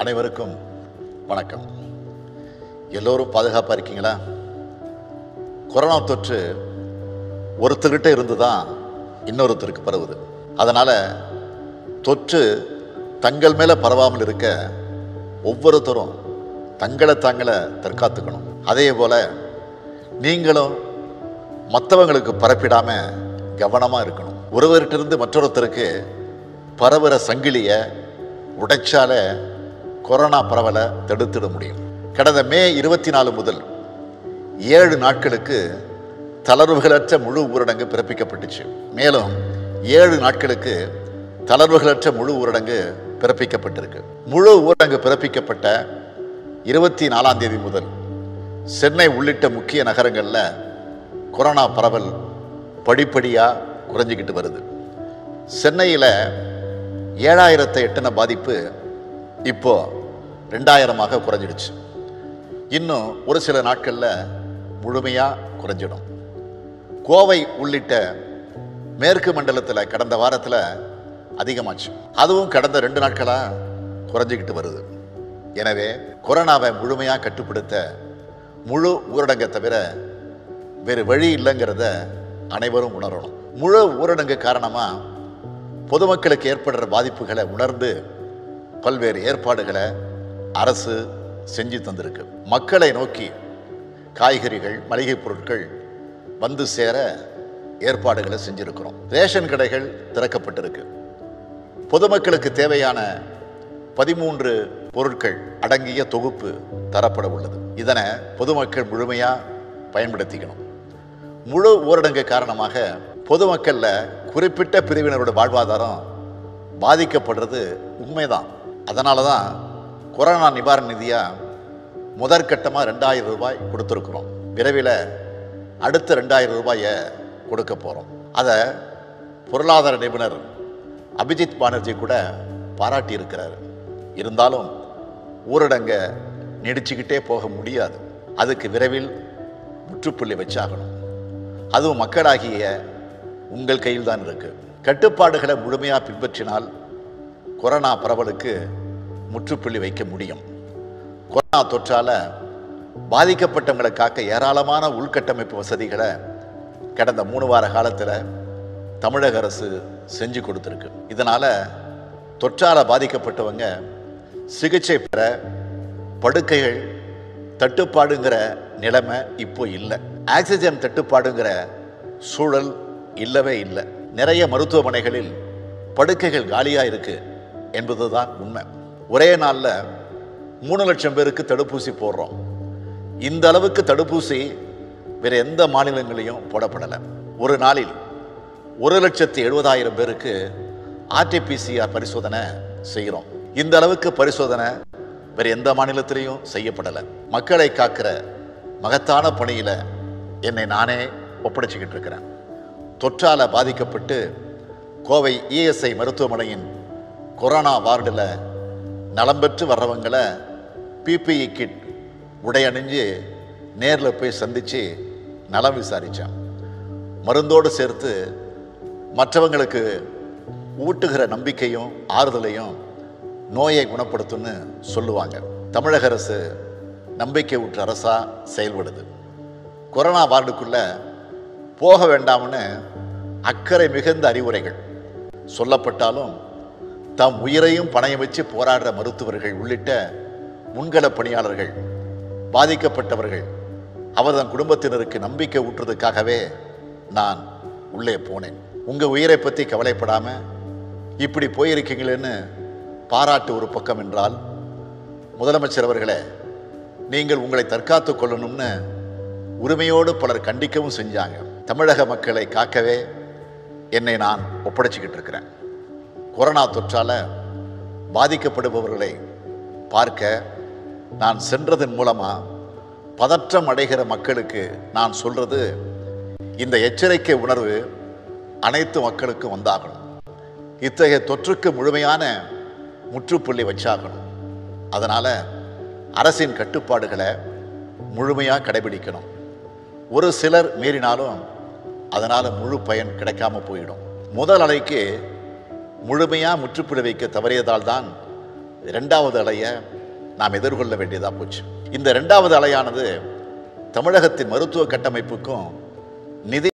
அனைவருக்கும் வணக்கம் எல்லோரும் பாதுகாப்பாக இருக்கீங்களா கொரோனா தொற்று ஒருத்தர்கிட்ட இருந்து தான் இன்னொருத்தருக்கு பரவுது அதனால் தொற்று தங்கள் மேலே பரவாமல் இருக்க ஒவ்வொருத்தரும் தங்களை தாங்களை தற்காத்துக்கணும் அதே போல் நீங்களும் மற்றவங்களுக்கு பரப்பிடாம கவனமாக இருக்கணும் ஒருவர்கிட்ட மற்றொருத்தருக்கு பரவுற சங்கிலியை உடைச்சால கொரோனா பரவலை தடுத்திட முடியும் கடந்த மே இருபத்தி நாலு முதல் ஏழு நாட்களுக்கு தளர்வுகளற்ற முழு ஊரடங்கு பிறப்பிக்கப்பட்டுச்சு மேலும் ஏழு நாட்களுக்கு தளர்வுகளற்ற முழு ஊரடங்கு பிறப்பிக்கப்பட்டிருக்கு முழு ஊரடங்கு பிறப்பிக்கப்பட்ட இருபத்தி நாலாம் தேதி முதல் சென்னை உள்ளிட்ட முக்கிய நகரங்களில் கொரோனா பரவல் படிப்படியாக குறைஞ்சிக்கிட்டு வருது சென்னையில் ஏழாயிரத்தை எட்டின பாதிப்பு இப்போ ரெண்டாயிரமாக குறைஞ்சிடுச்சு இன்னும் ஒரு சில நாட்களில் முழுமையாக குறைஞ்சிடும் கோவை உள்ளிட்ட மேற்கு மண்டலத்தில் கடந்த வாரத்தில் அதிகமாச்சு அதுவும் கடந்த ரெண்டு நாட்களாக குறைஞ்சிக்கிட்டு வருது எனவே கொரோனாவை முழுமையாக கட்டுப்படுத்த முழு ஊரடங்கை தவிர வேறு வழி இல்லைங்கிறத அனைவரும் உணரணும் முழு ஊரடங்கு காரணமாக பொதுமக்களுக்கு ஏற்படுற பாதிப்புகளை உணர்ந்து பல்வேறு ஏற்பாடுகளை அரசு செஞ்சு தந்திருக்கு மக்களை நோக்கி காய்கறிகள் மளிகை பொருட்கள் வந்து சேர ஏற்பாடுகளை செஞ்சிருக்கிறோம் ரேஷன் கடைகள் திறக்கப்பட்டிருக்கு பொதுமக்களுக்கு தேவையான பதிமூன்று பொருட்கள் அடங்கிய தொகுப்பு தரப்பட உள்ளது இதனை பொதுமக்கள் முழுமையாக பயன்படுத்திக்கணும் முழு ஊரடங்கு காரணமாக பொதுமக்கள்ல குறிப்பிட்ட பிரிவினரோட வாழ்வாதாரம் பாதிக்கப்படுறது உண்மைதான் அதனால தான் கொரோனா நிவாரண நிதியாக முதற்கட்டமாக ரெண்டாயிரம் ரூபாய் கொடுத்துருக்குறோம் விரைவில் அடுத்த ரெண்டாயிரம் ரூபாயை கொடுக்க போகிறோம் அதை பொருளாதார நிபுணர் அபிஜித் பானர்ஜி கூட பாராட்டி இருக்கிறார் இருந்தாலும் ஊரடங்கை நீடிச்சுக்கிட்டே போக முடியாது அதுக்கு விரைவில் முற்றுப்புள்ளி வச்சாகணும் அதுவும் மக்களாகிய உங்கள் கையில் தான் இருக்கு கட்டுப்பாடுகளை முழுமையாக பின்பற்றினால் கொரோனா பரவலுக்கு முற்றுப்புள்ளி வைக்க முடியும் கொரோனா தொற்றால பாதிக்கப்பட்டவங்களை காக்க ஏராளமான உள்கட்டமைப்பு வசதிகளை கடந்த மூணு வார காலத்தில் தமிழக அரசு செஞ்சு கொடுத்துருக்கு இதனால தொற்றால பாதிக்கப்பட்டவங்க சிகிச்சை பெற படுக்கைகள் தட்டுப்பாடுங்கிற நிலைமை இப்போ இல்லை ஆக்சிஜன் தட்டுப்பாடுங்கிற சூழல் இல்லவே இல்லை நிறைய மருத்துவமனைகளில் படுக்கைகள் காலியாக இருக்கு என்பதுதான் உண்மை ஒரே நாளில் மூணு லட்சம் பேருக்கு தடுப்பூசி போடுறோம் இந்த அளவுக்கு தடுப்பூசி வேற எந்த மாநிலங்களையும் போடப்படலை ஒரு நாளில் ஒரு லட்சத்தி எழுபதாயிரம் பேருக்கு ஆர்டிபிசிஆர் பரிசோதனை செய்கிறோம் இந்த அளவுக்கு பரிசோதனை வேற எந்த மாநிலத்திலையும் செய்யப்படலை மக்களை காக்கிற மகத்தான பணியில் என்னை நானே ஒப்படைச்சிக்கிட்டு இருக்கிறேன் தொற்றால பாதிக்கப்பட்டு கோவை இஎஸ்ஐ மருத்துவமனையின் கொரோனா வார்டில் நலம் பெற்று வர்றவங்களை பிபிஇ கிட் உடையணிஞ்சு நேரில் போய் சந்தித்து நலம் விசாரித்தேன் மருந்தோடு சேர்த்து மற்றவங்களுக்கு ஊட்டுகிற நம்பிக்கையும் ஆறுதலையும் நோயை குணப்படுத்தும்னு சொல்லுவாங்க தமிழக அரசு நம்பிக்கை ஊற்ற அரசாக செயல்படுது கொரோனா வார்டுக்குள்ள போக வேண்டாம்னு அக்கறை மிகுந்த அறிவுரைகள் சொல்லப்பட்டாலும் தம் உயிரையும் பணயம் வச்சு போராடுற மருத்துவர்கள் உள்ளிட்ட முன்கள பணியாளர்கள் பாதிக்கப்பட்டவர்கள் அவர்தன் குடும்பத்தினருக்கு நம்பிக்கை ஊற்றுறதுக்காகவே நான் உள்ளே போனேன் உங்கள் உயிரை பற்றி கவலைப்படாம இப்படி போயிருக்கீங்களேன்னு பாராட்டு ஒரு பக்கம் என்றால் முதலமைச்சர் அவர்களே நீங்கள் உங்களை தற்காத்து கொள்ளணும்னு உரிமையோடு பலர் கண்டிக்கவும் செஞ்சாங்க தமிழக மக்களை காக்கவே என்னை நான் ஒப்படைச்சிக்கிட்டு இருக்கிறேன் கொரோனா தொற்றால பாதிக்கப்படுபவர்களை பார்க்க நான் சென்றதன் மூலமா பதற்றம் அடைகிற மக்களுக்கு நான் சொல்றது இந்த எச்சரிக்கை உணர்வு அனைத்து மக்களுக்கும் வந்தாகணும் இத்தகைய தொற்றுக்கு முழுமையான முற்றுப்புள்ளி வச்சாகணும் அதனால அரசின் கட்டுப்பாடுகளை முழுமையாக கடைபிடிக்கணும் ஒரு சிலர் மீறினாலும் அதனால் முழு பயன் கிடைக்காம போயிடும் முதல் அலைக்கு முழுமையாக முற்றுப்புள்ளி வைக்க தவறியதால் தான் ரெண்டாவது அலையை நாம் எதிர்கொள்ள வேண்டியதாக போச்சு இந்த ரெண்டாவது அலையானது தமிழகத்தின் மருத்துவ கட்டமைப்புக்கும் நிதி